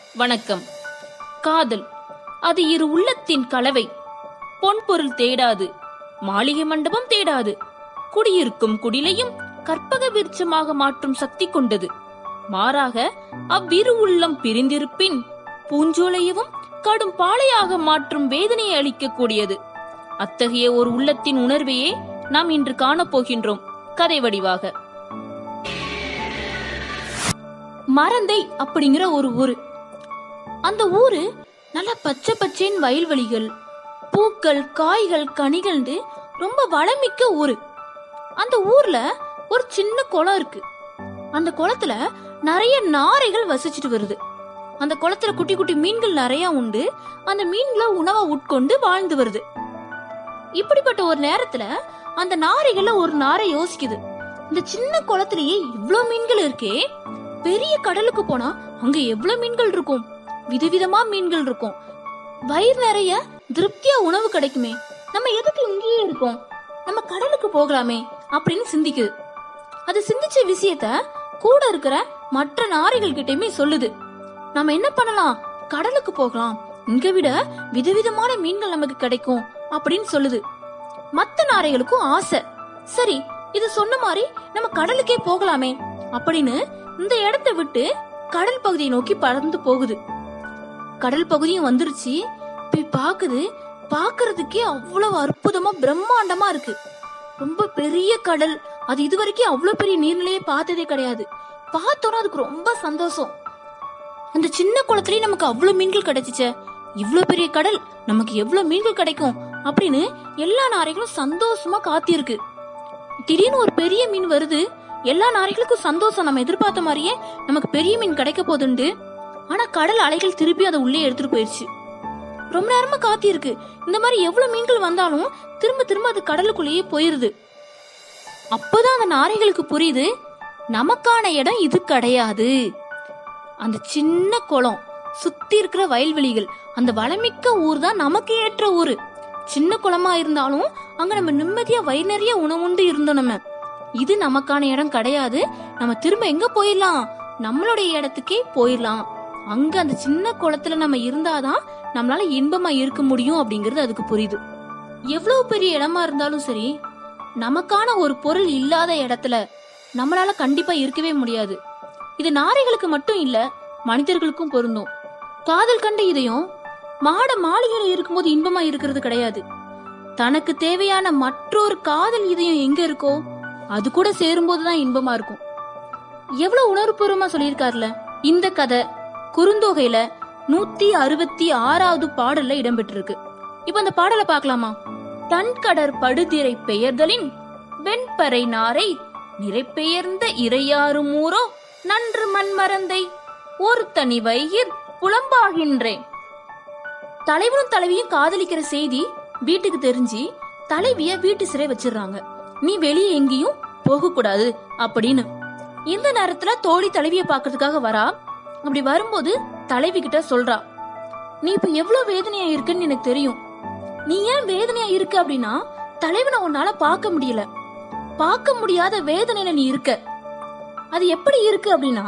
வணக்கம் காதல் அது இரு உள்ளத்தின் கலவை பொன்பொருள் தேடாது மாளிகை மண்டபம் தேடாது குடியிருக்கும் குடிலையும் கற்பக விருட்சமாக மாற்றும் சக்தி கொண்டது மாறாக அவ்விரு உள்ளம் பிரிந்திருப்பின் பூஞ்சோலையவும் கடும் பாளையாக மாற்றும் வேதனையை அளிக்கக்கூடியது அத்தகைய ஒரு உள்ளத்தின் உணர்வையே நாம் இன்று காணப்போகின்றோம் கதை வடிவாக மறந்தை அப்படிங்கிற ஒரு ஊரு அந்த ஊரு நல்ல பச்சை பச்சைன்னு வயல்வெளிகள் பூக்கள் காய்கள் கனிகள்னு ரொம்ப வளமிக்க ஊரு அந்த ஊர்ல ஒரு சின்ன குளம் இருக்கு அந்த குளத்துல நிறைய நாரைகள் வசிச்சுட்டு வருது அந்த குளத்துல குட்டி குட்டி மீன்கள் நிறைய உண்டு அந்த மீன்களை உணவா உட்கொண்டு வாழ்ந்து வருது இப்படிப்பட்ட ஒரு நேரத்துல அந்த நாரைகள்ல ஒரு நாரை யோசிக்குது இந்த சின்ன குளத்திலேயே இவ்ளோ மீன்கள் இருக்கே பெரிய கடலுக்கு போனா அங்க எவ்வளவு மீன்கள் இருக்கும் விதவிதமா மீன்கள் இருக்கும் வயிறு நிறைய திருப்தியா உணவு கிடைக்குமே நம்ம எதுக்கு இங்கேயே இருக்கோம் நம்ம கடலுக்கு போகலாமே அப்படின்னு சிந்திக்குது அது சிந்திச்ச விஷயத்த கூட இருக்கிற மற்ற நாரைகள் கிட்டயுமே சொல்லுது நம்ம என்ன பண்ணலாம் கடலுக்கு போகலாம் இங்க விட விதவிதமான மீன்கள் நமக்கு கிடைக்கும் அப்படின்னு சொல்லுது மத்த நாரைகளுக்கும் ஆசை சரி இது சொன்ன மாதிரி நம்ம கடலுக்கே போகலாமே அப்படின்னு இந்த இடத்தை விட்டு கடல் பகுதியை நோக்கி பறந்து போகுது கடல் பகுதியும் வந்துருச்சு போய் பாக்குது பாக்குறதுக்கே அவ்வளவு அற்புதமா பிரம்மாண்டமா இருக்கு ரொம்ப பெரிய கடல் அது இதுவரைக்கும் அவ்வளவு பெரிய நீர்நிலையே பார்த்ததே கிடையாது பார்த்தோன்னா அதுக்கு ரொம்ப சந்தோஷம் அந்த சின்ன குளத்திலேயே நமக்கு அவ்வளவு மீன்கள் கிடைச்சிச்சே இவ்ளோ பெரிய கடல் நமக்கு எவ்வளவு மீன்கள் கிடைக்கும் அப்படின்னு எல்லா நாரைகளும் சந்தோஷமா காத்திருக்கு திடீர்னு ஒரு பெரிய மீன் வருது எல்லா நாரைகளுக்கும் சந்தோஷம் நம்ம எதிர்பார்த்த மாதிரியே நமக்கு பெரிய மீன் கிடைக்க போதுண்டு ஆனா கடல் அலைகள் திருப்பி அதை உள்ளே எடுத்துட்டு போயிருச்சு ரொம்ப நேரமா காத்திருக்கு இந்த மாதிரி எவ்வளவு மீன்கள் வந்தாலும் திரும்ப திரும்ப அது கடலுக்குள்ளேயே போயிருது அப்பதான் அந்த நாரைகளுக்கு புரியுது நமக்கான இடம் இது கிடையாது அந்த சின்ன குளம் சுத்தி இருக்கிற வயல்வெளிகள் அந்த வளமிக்க ஊர் தான் நமக்கு ஏற்ற ஊரு சின்ன குளமா இருந்தாலும் அங்க நம்ம நிம்மதியா வயிறு நிறைய உணவுண்டு இருந்தோம் நம்ம இது நமக்கான இடம் கிடையாது நம்ம திரும்ப எங்க போயிடலாம் நம்மளுடைய இடத்துக்கே போயிடலாம் அங்க அந்த சின்ன குளத்துல நம்ம இருந்தாதான் நம்மளால இன்பமா இருக்க முடியும் அப்படிங்கறது அதுக்கு புரியுது எவ்வளவு பெரிய இடமா இருந்தாலும் சரி நமக்கான ஒரு பொருள் இல்லாத இடத்துல நம்மளால கண்டிப்பா இருக்கவே முடியாது இது நாரைகளுக்கு மட்டும் இல்ல மனிதர்களுக்கும் பொருந்தும் காதல் கண்ட இதயம் மாட மாளிகையில இருக்கும்போது இன்பமா இருக்கிறது கிடையாது தனக்கு தேவையான மற்றொரு காதல் இதயம் எங்க இருக்கோ அது கூட சேரும்போதுதான் இன்பமா இருக்கும் எவ்வளவு உணர்வுபூர்வமா சொல்லியிருக்காருல இந்த கதை குறுந்தொகையில நூத்தி அறுபத்தி ஆறாவது பாடல்ல இடம்பெற்றிருக்கு இப்ப அந்த பாடலை பார்க்கலாமா தன் கடற் படுதிரை பெயர்தலின் வெண்பறை நாரை நிறைப்பெயர்ந்த இறையாறு மூரோ நன்று மண்மறந்தை ஒரு தனி வைகிர் புலம்பாகின்றேன் தலைவனும் தலைவியும் காதலிக்கிற செய்தி வீட்டுக்கு தெரிஞ்சு தலைவிய வீட்டு சிறை வச்சிடுறாங்க நீ வெளியே எங்கேயும் போக கூடாது அப்படின்னு இந்த நேரத்துல தோழி தலைவிய பாக்குறதுக்காக வரா அப்படி வரும்போது தலைவி கிட்ட சொல்றா நீ இப்ப எவ்வளவு வேதனையா இருக்குன்னு எனக்கு தெரியும் நீ ஏன் வேதனையா இருக்கு அப்படின்னா தலைவனை உன்னால பார்க்க முடியல பார்க்க முடியாத வேதனையில நீ இருக்க அது எப்படி இருக்கு அப்படின்னா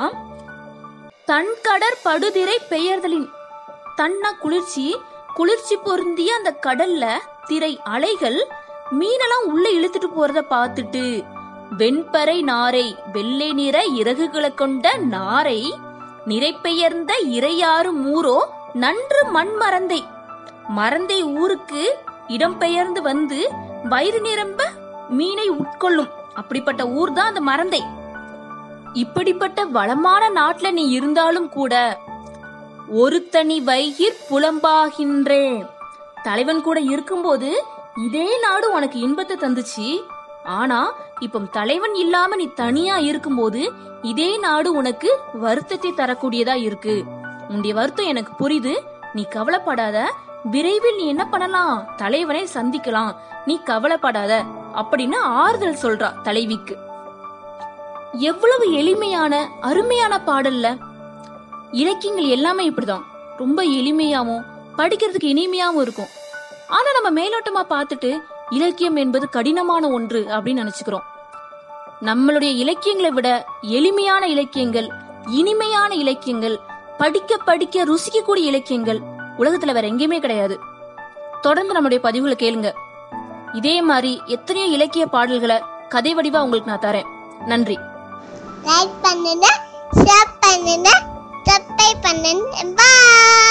தன் கடற் படுதிரை பெயர்தலின் தன்னா குளிர்ச்சி குளிர்ச்சி பொருந்திய அந்த கடல்ல திரை அலைகள் மீனெல்லாம் உள்ள இழுத்துட்டு போறத பார்த்துட்டு வெண்பறை நாரை வெள்ளை நிற இறகுகளை கொண்ட நாரை நிறைப்பெயர்ந்த இறையாறு மூரோ நன்று மண் மறந்தை மறந்தை ஊருக்கு இடம்பெயர்ந்து வந்து வயிறு நிரம்ப மீனை உட்கொள்ளும் அப்படிப்பட்ட ஊர் தான் அந்த மறந்தை இப்படிப்பட்ட வளமான நாட்டுல நீ இருந்தாலும் கூட ஒரு தனி வைகிற் புலம்பாகின்றேன் தலைவன் கூட இருக்கும்போது இதே நாடு உனக்கு இன்பத்தை தந்துச்சு ஆனா இப்ப தலைவன் இல்லாம நீ தனியா இருக்கும்போது இதே நாடு உனக்கு வருத்தத்தை தரக்கூடியதா இருக்கு உன்னுடைய வருத்தம் எனக்கு புரியுது நீ கவலைப்படாத விரைவில் நீ என்ன பண்ணலாம் தலைவனை சந்திக்கலாம் நீ கவலைப்படாத அப்படின்னு ஆறுதல் சொல்றா தலைவிக்கு எவ்வளவு எளிமையான அருமையான பாடல்ல இலக்கியங்கள் எல்லாமே இப்படிதான் ரொம்ப எளிமையாவும் படிக்கிறதுக்கு இனிமையாவும் இருக்கும் ஆனா நம்ம மேலோட்டமா பார்த்துட்டு இலக்கியம் என்பது கடினமான ஒன்று அப்படின்னு நினைச்சுக்கிறோம் நம்மளுடைய இலக்கியங்களை விட எளிமையான இலக்கியங்கள் இனிமையான இலக்கியங்கள் படிக்க படிக்க ருசிக்கக்கூடிய இலக்கியங்கள் உலகத்துல வேற எங்கேயுமே கிடையாது தொடர்ந்து நம்முடைய பதிவுகளை கேளுங்க இதே மாதிரி எத்தனையோ இலக்கிய பாடல்களை கதை வடிவா உங்களுக்கு நான் தரேன் நன்றி லைக் பண்ணுங்க ஷேர் பண்ணுங்க சப்ஸ்கிரைப் பண்ணுங்க பாய்